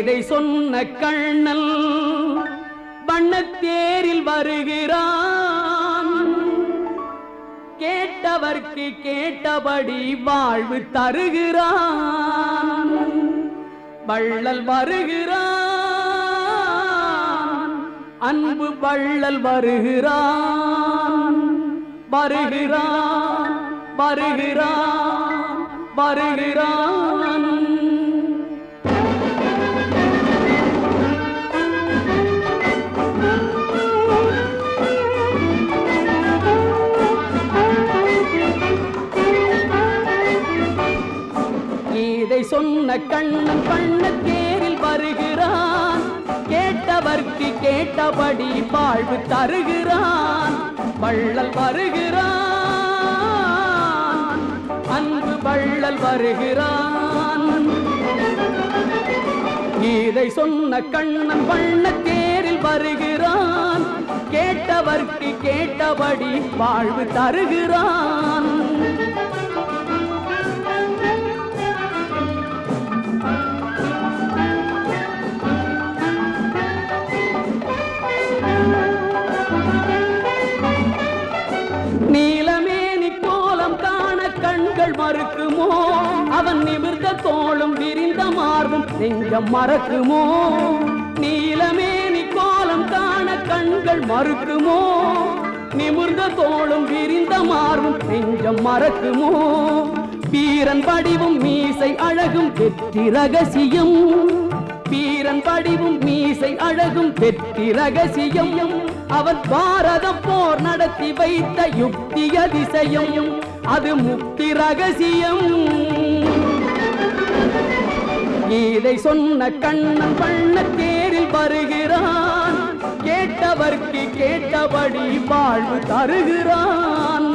கீதை சொன்ன கண்ணல் வண்ணத்தேரில் வருகிறான் கேட்டவர்க்கு கேட்டபடி வாழ்வு தருகிறான் வள்ளல் வருகிறான் அன்பு வள்ளல் வருகிறான் வருகிறான் வருகிறான் வருகிறான் கீதை சொன்ன கண்ணன் பண்ணத்தேரில் வருகிறான் கேட்டவர்க்கு கேட்டபடி வாழ்வு தருகிறான் வள்ளல் வருகிறான் அன்பு வள்ளல் வருகிறான் கீதை சொன்ன கண்ணன் வண்ணத்தேரில் வருகிறான் கேட்டவர்க்கு கேட்டபடி வாழ்வு தருகிறான் நீலமேனி கோலம் காண கண்கள் மறுக்குமோ அவன் நிமிர்ந்த தோளும் விரிந்த மார்பும் நெஞ்சம் மறக்குமோ நீலமேனி கோலம் காண கண்கள் மறுக்குமோ நிமிர்ந்த தோளும் விரிந்த மார்பும் நெஞ்சம் மறக்குமோ வீரன் படிவும் மீசை அழகும் வெற்றி ரகசியம் வீரன் படிவும் மீசை அழகும் வெற்றி ரகசியம் அவர் பாரத போர் நடத்தி வைத்த யுக்தி அதிசயம் அது முக்தி ரகசியம் கீதை சொன்ன கண்ணன் பண்ண தேரில் வருகிறான் கேட்டவர்க்கு கேட்டபடி வாழ்வு தருகிறான்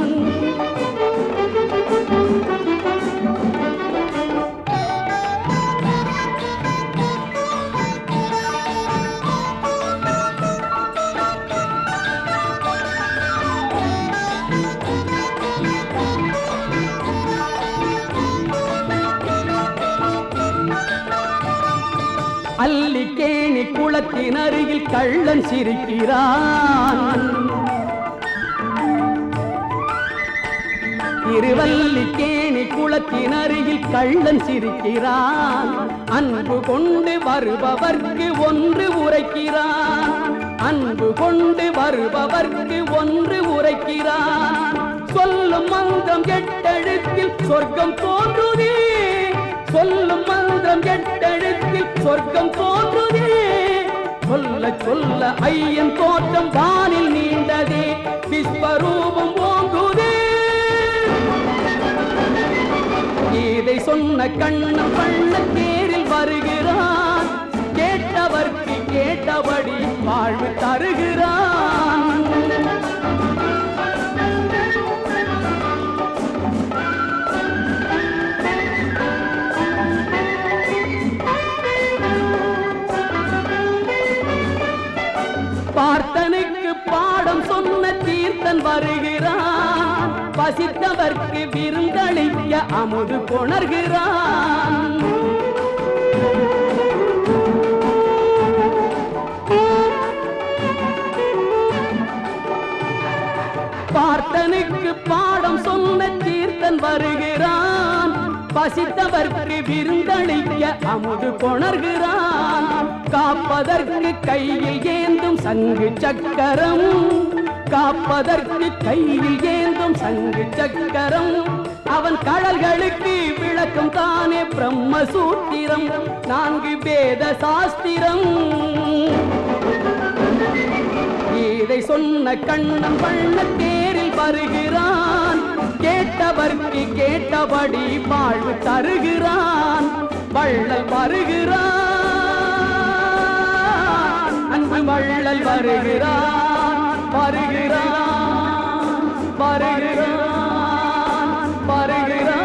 அல்லிக்கேணி குளத்தின் அருகில் கள்ளன் சிரிக்கிறான் திருவல்லிக்கேணி குளத்தின் அருகில் கள்ளன் சிரிக்கிறான் அன்பு கொண்டு வருபவர்க்கு ஒன்று உரைக்கிறான் அன்பு கொண்டு வருபவர்க்கு ஒன்று உரைக்கிறான் சொல்லும் மந்திரம் எட்டெழுத்தில் சொர்க்கம் தோன்றுதே சொல்லும் மந்திரம் எட்டெழுத்தில் சொர்க்கம் தோன்றுதே சொல்ல சொல்ல ஐயன் தோற்றம் வானில் நீண்டதே விஸ்வரூபம் ஓங்குதே இதை சொன்ன கண்ணன் பண்ண தேரில் வருகிறான் கேட்டவர்க்கு கேட்டபடி வாழ்வு தருகிறான் பார்த்தனுக்கு பாடம் சொன்ன தீர்த்தன் வருகிறான் பசித்தவர்க்கு விருந்தளிக்க அமுது கொணர்கிறான் பார்த்தனுக்கு பாடம் சொன்ன தீர்த்தன் வருகிறான் பசித்தவர்க்கு விருந்தளிக்க அமுது கொணர்கிறான் காப்பதற்கு கையில் ஏந்தும் சங்கு சக்கரம் காப்பதற்கு கையில் ஏந்தும் சங்கு சக்கரம் அவன் கடல்களுக்கு விளக்கம் தானே பிரம்மசூத்திரம் நான்கு வேத சாஸ்திரம் இதை சொன்ன கண்ணன் பண்ண தேரில் வருகிறான் கேட்டவர்க்கு கேட்டபடி வாழ்வு தருகிறான் வள்ளல் வருகிறான் அன்பு வள்ளல் வருகிறான் வருகிறான் வருகிறான் வருகிறான்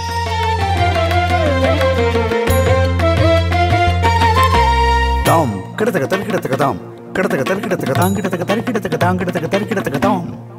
Dum கிடத்தக்க தரிக்கிடத்தக்க தாம் கிடத்தக்க தரிக்கிடத்தக்க தாம் கிடத்தக்க தரிக்கிடத்தக்க தாம் கிடத்தக்க தரிக்கிடத்தக்க தாம்